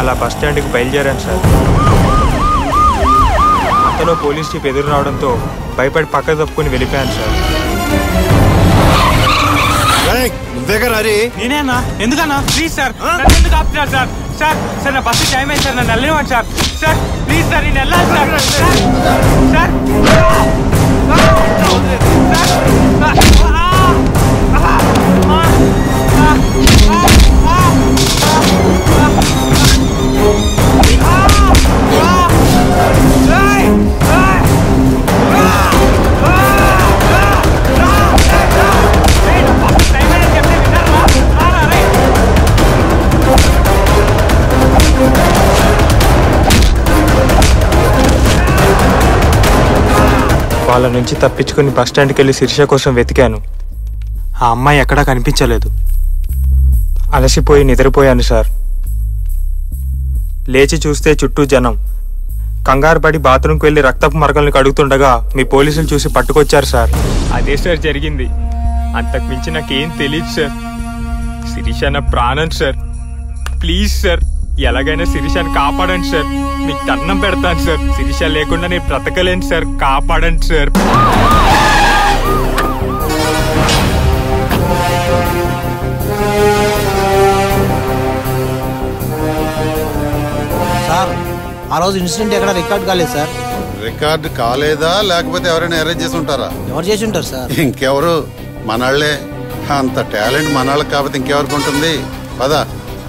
అలా బస్ స్టాండ్కి బయలుదేరాను సార్ అంతలో పోలీస్ జీప్ ఎదురు రావడంతో భయపడి పక్క తప్పుకొని వెళ్ళిపోయాను సార్ నువ్వేగా రీ నేనేనా ఎందుకన్నా ప్లీజ్ సార్ నన్ను ఎందుకు ఆపుతున్నారు సార్ సార్ సార్ నా బస్సు టైం అయింది సార్ నన్ను వెళ్ళనివ్వండి సార్ సార్ ప్లీజ్ సార్ నేను వెళ్ళాలి సార్ సార్ వాళ్ళ నుంచి తప్పించుకుని బస్ స్టాండ్కి వెళ్ళి శిరీష కోసం వెతికాను ఆ అమ్మాయి ఎక్కడా కనిపించలేదు అలసిపోయి నిద్రపోయాను సార్ లేచి చూస్తే చుట్టూ జనం కంగారు పడి బాత్రూంకి వెళ్ళి రక్తపు మరకల్ని కడుగుతుండగా మీ పోలీసులు చూసి పట్టుకొచ్చారు సార్ అదే సార్ జరిగింది అంతకు మించి నాకేం తెలియదు సార్ శిరీష నా ప్రాణం సార్ ప్లీజ్ సార్ ఎలాగైనా శిరీషని కాపాడండి సార్ మీకు దండం పెడతాను సార్ శిరీష లేకుండా నేను బ్రతకలేను సార్ కాపాడండి సార్ సార్ ఆ రోజు ఇన్సిడెంట్ ఎక్కడ రికార్డ్ కాలేదు సార్ రికార్డు కాలేదా లేకపోతే ఎవరైనా అరేంజ్ చేసి ఉంటారా ఎవరు చేసి ఉంటారు సార్ ఇంకెవరు మనాళ్లే అంత టాలెంట్ మనాళ్ళకి కాకపోతే ఇంకెవరికి ఉంటుంది పదా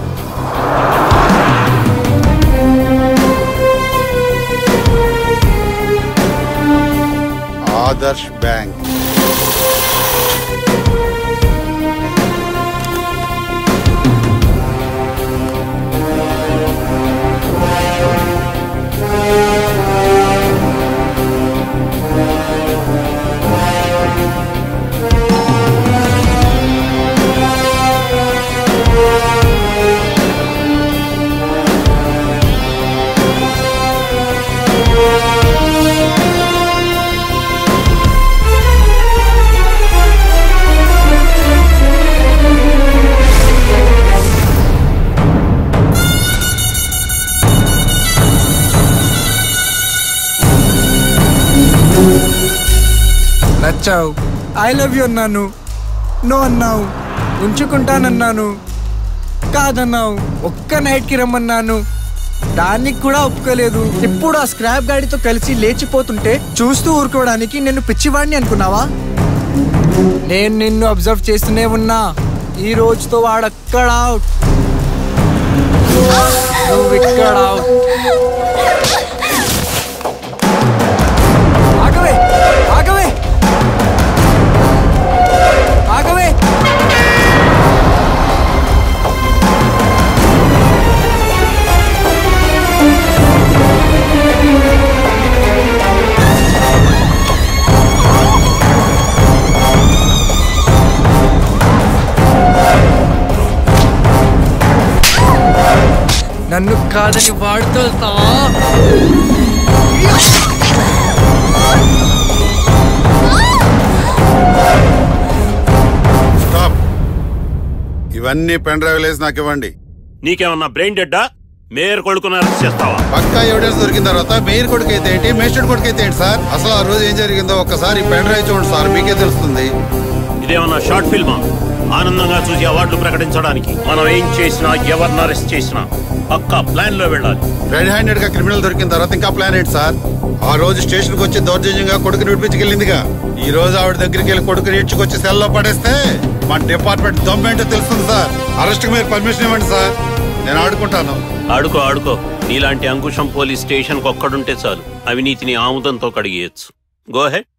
ఆదర్శ్ బ్యాంక్ నచ్చావు ఐ లవ్ యూ అన్నాను నో అన్నావు ఉంచుకుంటానన్నాను కాదన్నావు ఒక్క నైట్కి రమ్మన్నాను దానికి కూడా ఒప్పుకోలేదు ఇప్పుడు ఆ స్క్రాప్ గాడితో కలిసి లేచిపోతుంటే చూస్తూ ఊరుకోవడానికి నేను పిచ్చివాడిని అనుకున్నావా నేను నిన్ను అబ్జర్వ్ చేస్తూనే ఉన్నా ఈ రోజుతో వాడక్కడ అవుట్ నువ్వు ఇక్కడ అవుట్ ఆగవే ఆగవే ఆగవే నన్ను కాదని వాడుతో వెళ్తావా స్టాప్ ఇవన్నీ పెన్ డ్రైవ్ వేసి నాకు ఇవ్వండి నీకేమన్నా బ్రెయిన్ డెడ్డా మేయర్ కొడుకుని అరెస్ట్ చేస్తావా పక్కా ఎవిడెన్స్ దొరికిన తర్వాత మేయర్ కొడుకు అయితే ఏంటి మేస్టెడ్ కొడుకు అయితే ఏంటి సార్ అసలు ఆ రోజు ఏం జరిగిందో ఒక్కసారి పెన్ డ్రైవ్ చూడండి సార్ మీకే తెలుస్తుంది ఇదేమన్నా షార్ట్ ఫిల్మా ఆనందంగా చూసి అవార్డులు ప్రకటించడానికి మనం ఏం చేసినా ఎవరిని అరెస్ట్ చేసినా పక్కా ప్లాన్ లో వెళ్ళాలి రెడ్ హ్యాండెడ్ గా క్రిమినల్ దొరికిన తర్వాత ఇంకా ప్లాన్ ఏంటి సార్ ఆ రోజు స్టేషన్ కి వచ్చి దౌర్జన్యంగా కొడుకుని విడిపించుకెళ్ళిందిగా ఈ రోజు ఆవిడ దగ్గరికి వెళ్ళి కొడుకుని ఈడ్చుకొచ్చి సెల్లో పడేస్తే మా డిపార్ట్మెంట్ దమ్మేంటో తెలుస్తుంది సార్ అరెస్ట్ మీరు పర్మిషన్ ఇవ్వండి సార్ నేను ఆడుకుంటాను ఆడుకో ఆడుకో నీలాంటి అంకుశం పోలీస్ స్టేషన్ ఒక్కడుంటే చాలు అవినీతిని ఆముదంతో కడిగేయచ్చు గో హెడ్